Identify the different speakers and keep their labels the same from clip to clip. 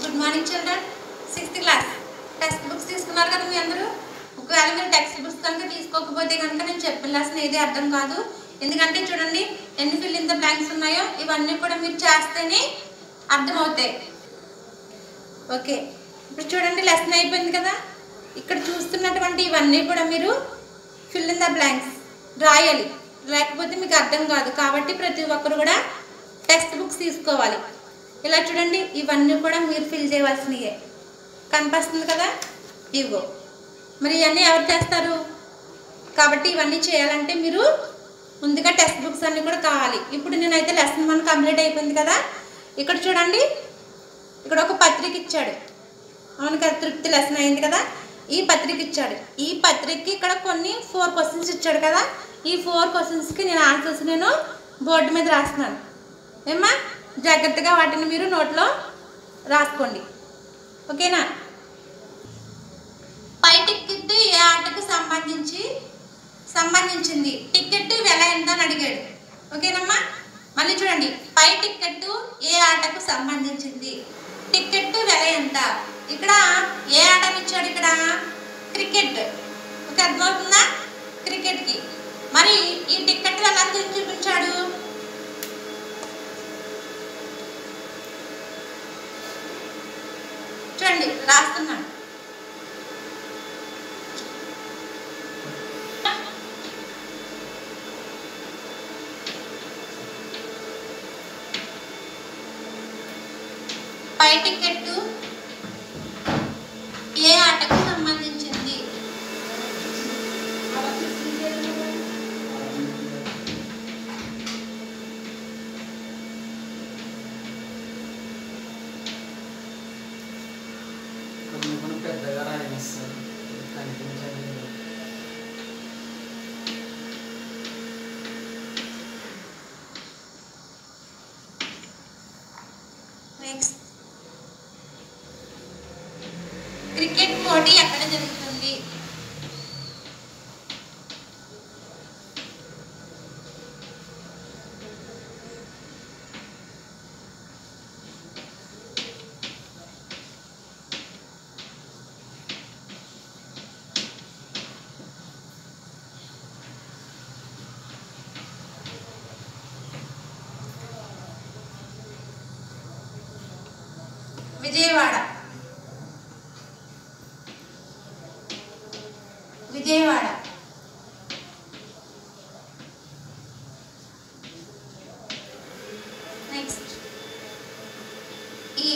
Speaker 1: Good morning children sixth class text books తీసుకున్నారు కదా మీ అందరూ ఒకవేళ మీరు టెక్స్ట్ బుక్స్ కనుక తీసుకోకపోతే కనుక నేను చెప్పిన లెసన్ ఏది అర్థం కాదు ఎందుకంటే చూడండి ఎన్ని ఫిల్ ఇన్ ద బ్లాంక్స్ ఉన్నాయో ఇవన్నీ కూడా మీరు చేస్తేనే అర్థమవుతాయి ఓకే ఇప్పుడు చూడండి లెసన్ అయిపోయింది కదా ఇక్కడ చూస్తున్నటువంటి ఇవన్నీ కూడా మీరు ఫిల్ ఇన్ ద బ్లాంక్స్ రాయాలి లేకపోతే మీకు అర్థం కాదు కాబట్టి ప్రతి ఒక్కరు కూడా టెక్స్ట్ బుక్స్ తీసుకోవాలి ఇలా చూడండి ఇవన్నీ కూడా మీరు ఫిల్ చేయవలసినవే కనిపిస్తుంది కదా ఇగో మరి ఇవన్నీ ఎవరు చేస్తారు కాబట్టి ఇవన్నీ చేయాలంటే మీరు ముందుగా టెక్స్ట్ బుక్స్ అన్నీ కూడా కావాలి ఇప్పుడు నేనైతే లెసన్ వన్ కంప్లీట్ అయిపోయింది కదా ఇక్కడ చూడండి ఇక్కడ ఒక పత్రిక ఇచ్చాడు అవును కదా తృప్తి లెసన్ అయింది కదా ఈ పత్రిక ఇచ్చాడు ఈ పత్రికకి ఇక్కడ కొన్ని ఫోర్ క్వశ్చన్స్ ఇచ్చాడు కదా ఈ ఫోర్ క్వశ్చన్స్కి నేను ఆన్సర్స్ నేను బోర్డు మీద రాస్తున్నాను ఏమ్మా జాగ్రత్తగా వాటిని మీరు నోట్లో రాసుకోండి ఓకేనా పై టికెట్ ఏ ఆటకు సంబంధించి సంబంధించింది టికెట్ వెల ఎంత అని అడిగాడు ఓకేనమ్మా మళ్ళీ చూడండి పై టికెట్ ఏ ఆటకు సంబంధించింది టికెట్ వెల ఎంత ఇక్కడ ఏ ఆటని ఇచ్చాడు ఇక్కడ క్రికెట్ ఓకే అర్థమవుతుందా క్రికెట్కి మరి ఈ టికెట్ వెల ఎంత చూపించాడు చూడండి రాస్తున్నాను పై టికెట్ ఏ ఆటకు సంబంధించింది
Speaker 2: కొన్ని కొన్ని పెద్దగా రాయనిస్తారు కనిపించదు
Speaker 1: నెక్స్ట్ క్రికెట్ పోటీ ఎక్కడ జరుగుతుంది విజయవాడ విజయవాడ నెక్స్ట్ ఈ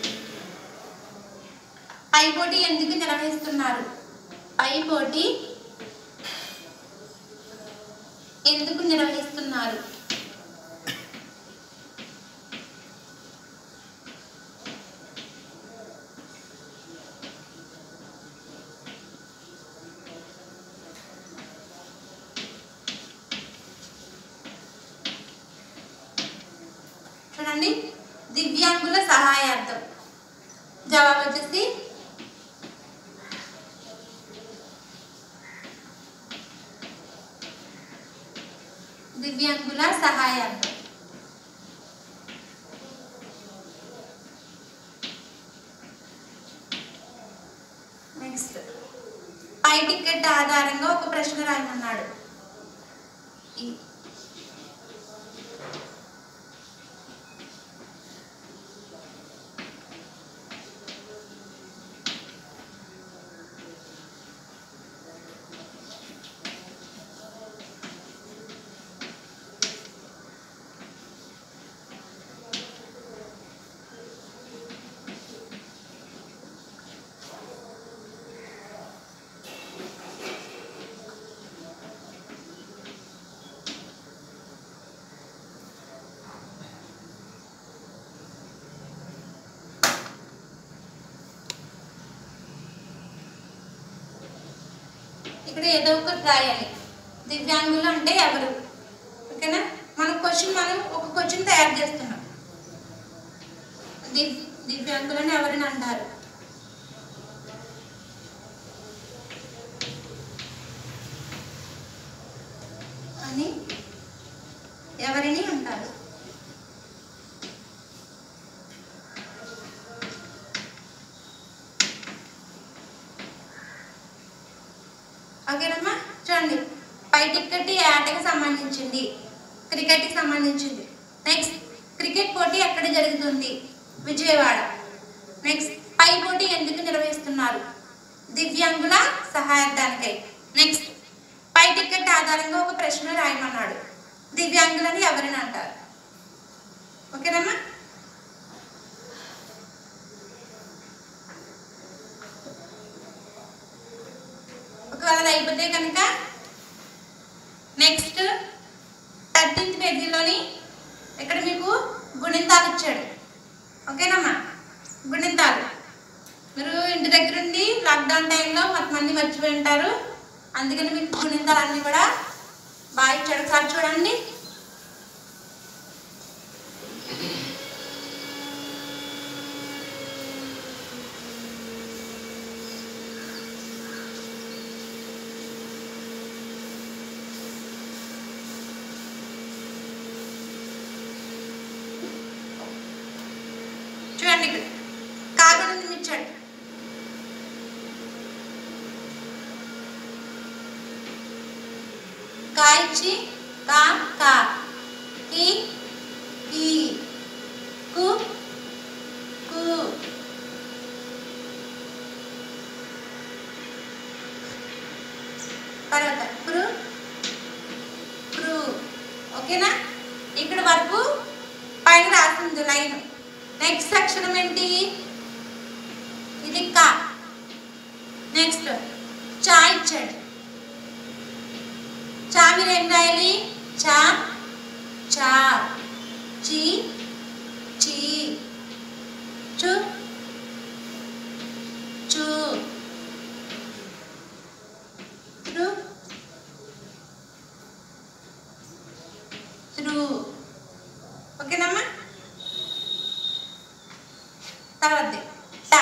Speaker 1: పై పోటీ ఎందుకు నిర్వహిస్తున్నారు పై పోటీ ఎందుకు నిర్వహిస్తున్నారు చూడండి దివ్యాంగుల సహాయార్థం జవాబు వచ్చేసి దివ్యాంగుల సహాయార్థం నెక్స్ట్ పై టికెట్ ఆధారంగా ఒక ప్రశ్న రాయమన్నాడు ఈ- ఇక్కడ ఏదో ఒకటి రాయాలి దివ్యాంగులు అంటే ఎవరు ఓకేనా మన క్వశ్చన్ మనం ఒక క్వశ్చన్ తయారు చేస్తున్నాం దివ్ దివ్యాంగులను ఎవరిని అంటారు అని ఎవరిని అంటారు ఓకేనమ్మా చూడండి పై టికెట్ ఏ ఆటకి సంబంధించింది క్రికెట్కి సంబంధించింది నెక్స్ట్ క్రికెట్ పోటీ ఎక్కడ జరుగుతుంది విజయవాడ నెక్స్ట్ పై పోటీ ఎందుకు నిర్వహిస్తున్నారు దివ్యాంగుల సహాయార్థానికై నెక్స్ట్ పై టికెట్ ఆధారంగా ఒక ప్రశ్న రాయమన్నాడు దివ్యాంగులని ఎవరిని అంటారు ఓకేనమ్మా ఒకవేళ అది అయిపోతే కనుక నెక్స్ట్ థర్టీన్త్ పేజీలోని ఇక్కడ మీకు గుణింతాలు ఇచ్చాడు ఓకేనమ్మా గుణింతాలు మీరు ఇంటి దగ్గర ఉండి లాక్డౌన్ టైంలో మొత్తం అన్ని మర్చిపోయి ఉంటారు అందుకని మీకు గుణింతాలు అన్నీ కూడా బాగా ఇచ్చాడు ఒకసారి చూడండి చూడండి ఇక్కడ కాగుణితం ఇచ్చాడు కా ఇచ్చి కా కా కి కి కు కు తర్వాత క్రు క్రు ఓకేనా ఇక్కడ వరకు పైన రాసింది లైన్ నెక్స్ట్ అక్షరం ఏంటి ఇది కా నెక్స్ట్ చా ఇచ్చాడు చా మీరు ఏం రాయాలి చా చా చి చి చు చు త్రు త్రు ఓకేనమ్మా తర్వాత టా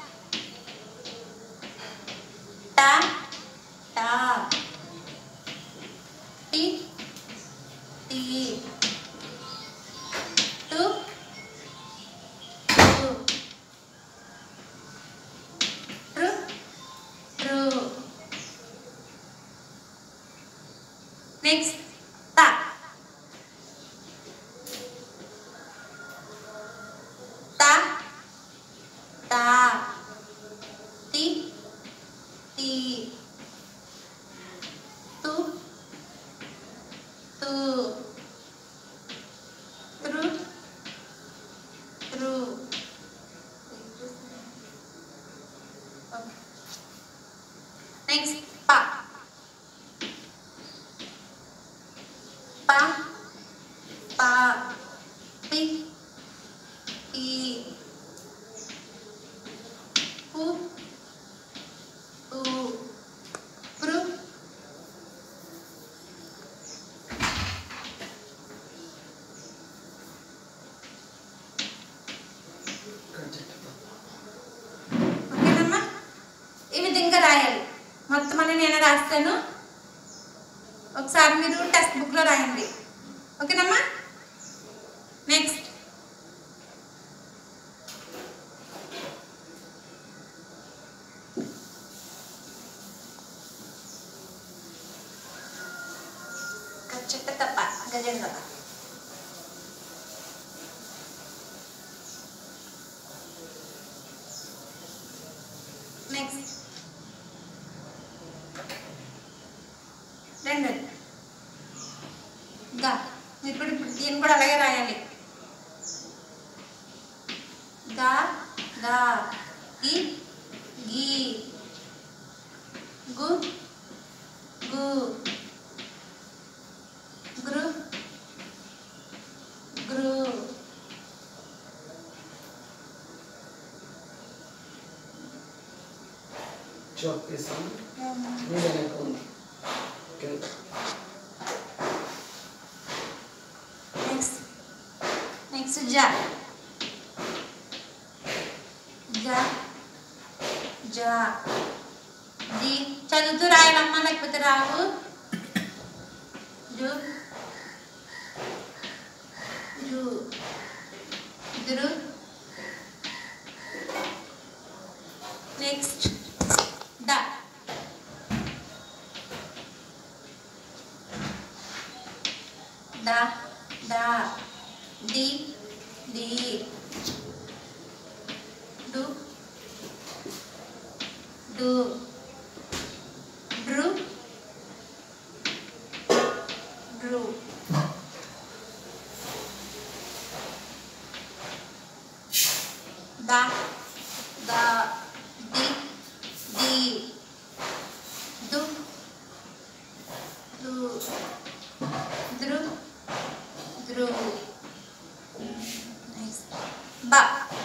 Speaker 1: టా టా టి టి టు టు ట్రు ట్రు నెక్స్ట్ తా తా తా తి తి తు తు త్రు త్రు నెక్స్ట్ పా పా పా పి పి పు పు ప్రు ఓకేనమ్మా ఈ విధంగా రాయాలి మొత్తం అని నేను రాస్తాను ఒకసారి మీరు టెక్స్ట్ బుక్లో రాయండి ఓకేనమ్మా నెక్స్ట్ చెట్ట తప్ప గజేంద్ర నెక్స్ట్ రెండోది గా మీరు కూడా ఇప్పుడు దీన్ని కూడా అలాగే రాయాలి గా గా గి గి గు గు గృ గృ
Speaker 2: చాక్ తీస్తాను మీ వెనక ఉంది కింద
Speaker 1: నెక్స్ట్ నెక్స్ట్ జా జా జా ది చదువుతూ రాయాలమ్మా లేకపోతే రావు జు జు దురు నెక్స్ట్ ద ద ద ది ది దు దు దృ దృ Nice. బ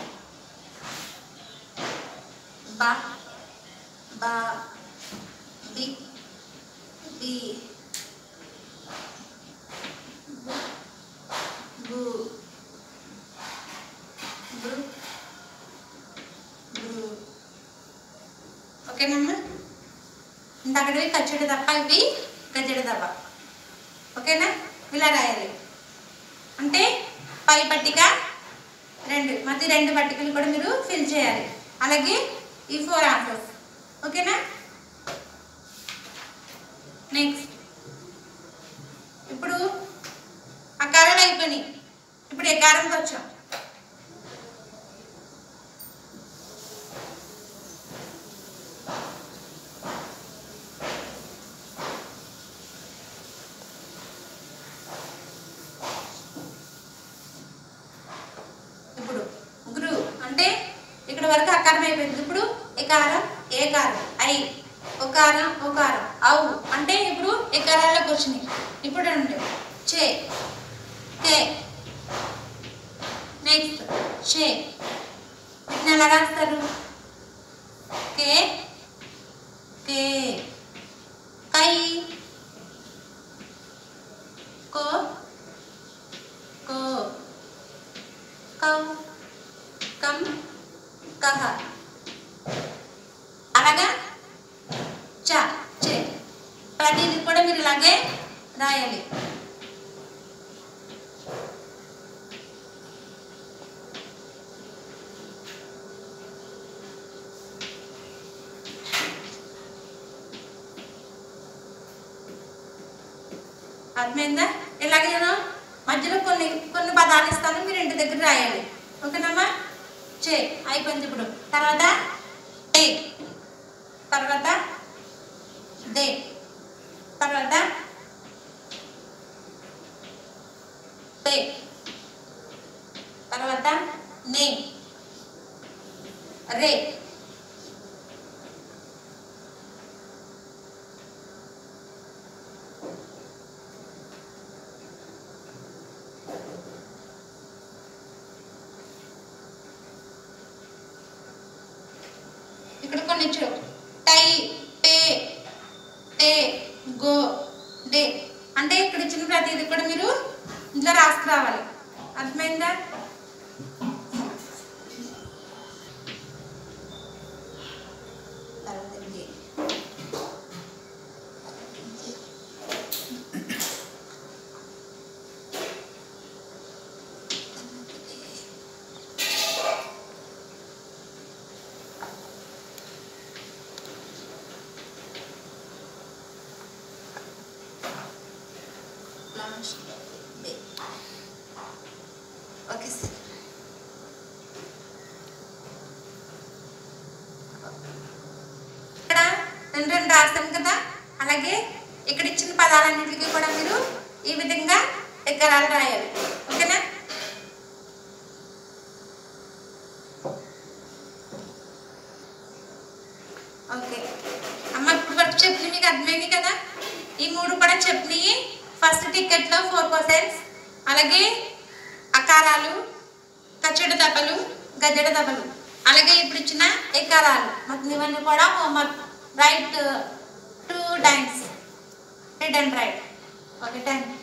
Speaker 1: బ బ బి బి బు బు బు ఓకేనమ్మా ఇంతకటివి కచ్చడి తప్ప ఇవి గజ్జడి తప్ప ఓకేనా ఇలా రాయాలి అంటే పై పట్టిక రెండు మధ్య రెండు పట్టికలు కూడా మీరు ఫిల్ చేయాలి అలాగే ఈ ఫోర్ ఆన్సర్స్ ఓకేనా నెక్స్ట్ ఇప్పుడు అకారాలు అయిపోయినాయి ఇప్పుడు ఎకారంకి వచ్చాం ఇప్పుడు గురు అంటే ఇక్కడ వరకు అకారం అయిపోయింది ఇప్పుడు ఎకారం ఏకారం ఐ ఒకారం ఒకారం అవు అంటే ఇప్పుడు ఎకారాల్లోకి వచ్చినాయి ఇప్పుడు అండి చే కే నెక్స్ట్ షే వీటిని ఎలా రాస్తారు కే కే కై కో కో కౌ కం కహ అలాగా చ చే ప్రతిది కూడా మీరు ఇలాగే రాయాలి అర్థమైందా ఇలాగే నేను మధ్యలో కొన్ని కొన్ని పదాలు ఇస్తాను మీరు ఇంటి దగ్గర రాయాలి ఓకేనమ్మా చే అయిపోయింది ఇప్పుడు తర్వాత టే తర్వాత దే తర్వాత పే తర్వాత నే రే ఇక్కడ కొన్ని ఇచ్చారు టై పే టే గో డే అంటే ఇక్కడ ఇచ్చిన ప్రతిదీ కూడా మీరు ఇంట్లో రాసుకురావాలి అర్థమైందా తర్వాత ఇది. లాస్ట్ డే ఓకే సార్ ఇక్కడ రెండు రెండు రాస్తాం కదా అలాగే ఇక్కడ ఇచ్చిన పదాలన్నింటికి కూడా మీరు ఈ విధంగా ఎకరాలు రాయాలి ఓకేనా ఓకే అమ్మ ఇప్పుడు వరకు చెప్పినవి మీకు అర్థమైంది కదా ఈ మూడు కూడా చెప్పినవి ఫస్ట్ టికెట్లో ఫోర్ పర్సెంట్స్ అలాగే అకారాలు కచ్చడి దెబ్బలు గజ్జడ దెబ్బలు అలాగే ఇప్పుడు ఇచ్చిన ఎకారాలు మొత్తం ఇవన్నీ కూడా homework write two times return right okay thank